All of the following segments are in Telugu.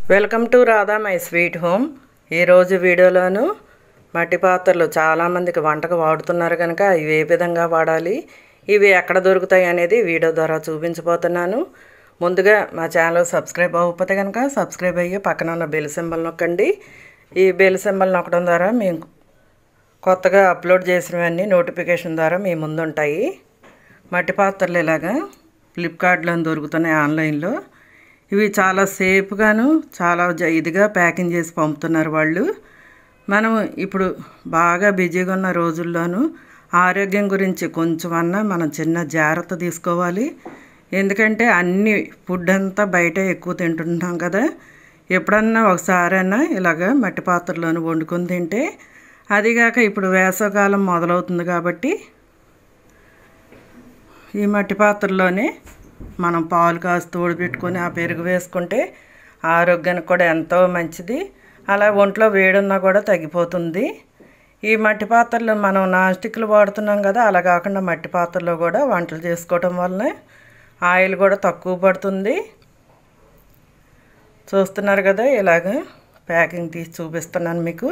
welcome to Radha my sweet home ఈరోజు వీడియోలోను మట్టి పాత్రలు చాలామందికి వంటకు వాడుతున్నారు కనుక ఇవి ఏ విధంగా వాడాలి ఇవి ఎక్కడ దొరుకుతాయి అనేది వీడియో ద్వారా చూపించబోతున్నాను ముందుగా మా ఛానల్ సబ్స్క్రైబ్ అవ్వకపోతే కనుక సబ్స్క్రైబ్ అయ్యి పక్కన ఉన్న బెల్ సింబల్ నొక్కండి ఈ బెల్ సింబల్ నొక్కడం ద్వారా మేము కొత్తగా అప్లోడ్ చేసినవన్నీ నోటిఫికేషన్ ద్వారా మీ ముందు ఉంటాయి మట్టి పాత్రలు ఇలాగా ఫ్లిప్కార్ట్లో దొరుకుతున్నాయి ఆన్లైన్లో ఇవి చాలా సేఫ్గాను చాలా జ- ఇదిగా ప్యాకింగ్ చేసి పంపుతున్నారు వాళ్ళు మనం ఇప్పుడు బాగా బిజీగా ఉన్న రోజుల్లోనూ ఆరోగ్యం గురించి కొంచెమన్నా మనం చిన్న జాగ్రత్త తీసుకోవాలి ఎందుకంటే అన్ని ఫుడ్ అంతా బయట ఎక్కువ తింటుంటాం కదా ఎప్పుడన్నా ఒకసారైనా ఇలాగ మట్టి పాత్రలోను వండుకొని తింటే అదిగాక ఇప్పుడు వేసవకాలం మొదలవుతుంది కాబట్టి ఈ మట్టి పాత్రలోనే మనం పాలు కాసి తోడుపెట్టుకొని ఆ పెరుగు వేసుకుంటే ఆరోగ్యానికి కూడా ఎంతో మంచిది అలా ఒంట్లో వేడున్నా కూడా తగ్గిపోతుంది ఈ మట్టి పాత్రలు మనం నాన్ స్టిక్లు వాడుతున్నాం కదా అలా కాకుండా మట్టి పాత్రలో కూడా వంటలు చేసుకోవటం వలన ఆయిల్ కూడా తక్కువ పడుతుంది చూస్తున్నారు కదా ఇలాగ ప్యాకింగ్ తీసి చూపిస్తున్నాను మీకు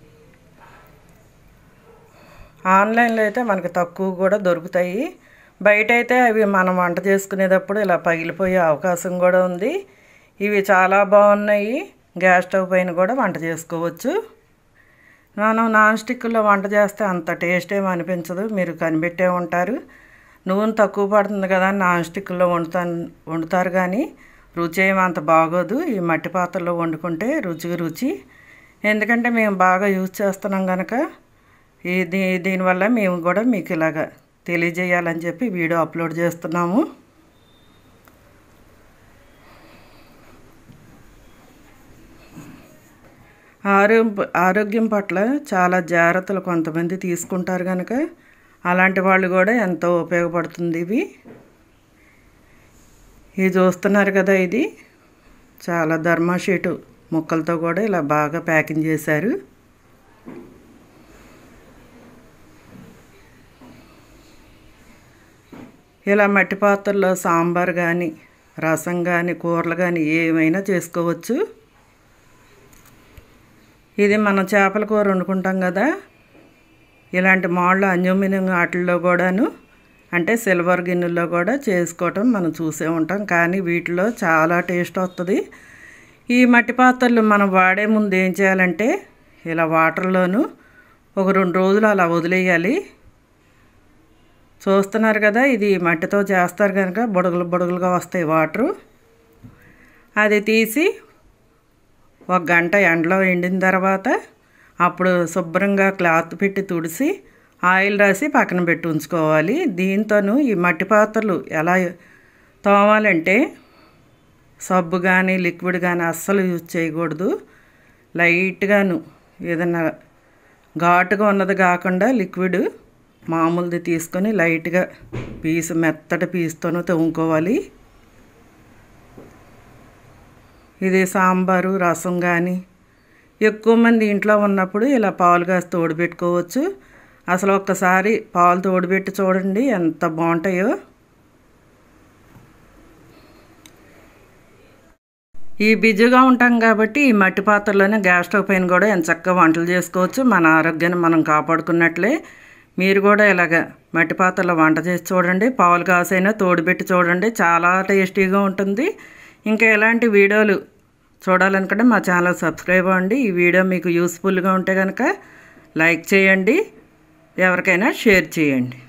ఆన్లైన్లో అయితే మనకి తక్కువ కూడా దొరుకుతాయి బయట అయితే అవి మనం వంట చేసుకునేటప్పుడు ఇలా పగిలిపోయే అవకాశం కూడా ఉంది ఇవి చాలా బాగున్నాయి గ్యాస్ స్టవ్ పైన కూడా వంట చేసుకోవచ్చు మనం నాన్ స్టిక్లో వంట చేస్తే అంత టేస్ట్ ఏమి అనిపించదు మీరు కనిపెట్టే ఉంటారు నూనె తక్కువ పడుతుంది కదా అని నాన్ స్టిక్లో వండుతాను వండుతారు కానీ రుచి ఏమి అంత బాగోదు ఈ మట్టి పాత్రలో వండుకుంటే రుచికి రుచి ఎందుకంటే మేము బాగా యూజ్ చేస్తున్నాం కనుక ఈ దీ దీనివల్ల మేము కూడా మీకు ఇలాగా తెలియజేయాలని చెప్పి వీడియో అప్లోడ్ చేస్తున్నాము ఆరోగ్యం ఆరోగ్యం పట్ల చాలా జాగ్రత్తలు కొంతమంది తీసుకుంటారు కనుక అలాంటి వాళ్ళు కూడా ఎంతో ఉపయోగపడుతుంది ఇవి ఇది చూస్తున్నారు కదా ఇది చాలా ధర్మా షీటు ముక్కలతో కూడా ఇలా బాగా ప్యాకింగ్ చేశారు ఇలా మట్టి పాత్రలో సాంబార్ కానీ రసం కానీ కూరలు కానీ ఏమైనా చేసుకోవచ్చు ఇది మనం చేపల కూర వండుకుంటాం కదా ఇలాంటి మాళ్ళు అన్యూమినియం వాటిల్లో కూడాను అంటే సిల్వర్ గిన్నెల్లో కూడా చేసుకోవటం మనం చూసే ఉంటాం కానీ వీటిలో చాలా టేస్ట్ వస్తుంది ఈ మట్టి పాత్రలు మనం వాడే ముందు ఏం చేయాలంటే ఇలా వాటర్లోను ఒక రెండు రోజులు అలా వదిలేయాలి చూస్తున్నారు కదా ఇది మట్టితో చేస్తారు కనుక బుడగలు బుడగలుగా వస్తాయి వాటరు అది తీసి ఒక గంట ఎండలో ఎండిన తర్వాత అప్పుడు శుభ్రంగా క్లాత్ పెట్టి తుడిసి ఆయిల్ రాసి పక్కన పెట్టి ఉంచుకోవాలి దీంతోను ఈ మట్టి పాత్రలు ఎలా తోమాలంటే సబ్బు కానీ లిక్విడ్ కానీ అస్సలు యూజ్ చేయకూడదు లైట్గాను ఏదన్నా ఘాటుగా ఉన్నది కాకుండా లిక్విడ్ మామూలుది తీసుకొని లైట్గా పీసు మెత్తటి పీసుతోనూ తోముకోవాలి ఇది సాంబారు రసం కానీ ఎక్కువ మంది ఇంట్లో ఉన్నప్పుడు ఇలా పాలు కాసి తోడుపెట్టుకోవచ్చు అసలు ఒక్కసారి పాలు తోడుపెట్టి చూడండి ఎంత బాగుంటాయో ఈ బిజీగా ఉంటాం కాబట్టి ఈ మట్టి పాత్రలోనే గ్యాస్ స్టవ్ పైన కూడా ఎంత చక్కగా వంటలు చేసుకోవచ్చు మన ఆరోగ్యాన్ని మనం కాపాడుకున్నట్లే మీరు కూడా ఇలాగ మట్టి పాత్రలో వంట చేసి చూడండి పాలు కాసైనా తోడుపెట్టి చూడండి చాలా టేస్టీగా ఉంటుంది ఇంకా ఎలాంటి వీడియోలు చూడాలనుకుంటే మా ఛానల్ సబ్స్క్రైబ్ అవ్వండి ఈ వీడియో మీకు యూస్ఫుల్గా ఉంటే కనుక లైక్ చేయండి ఎవరికైనా షేర్ చేయండి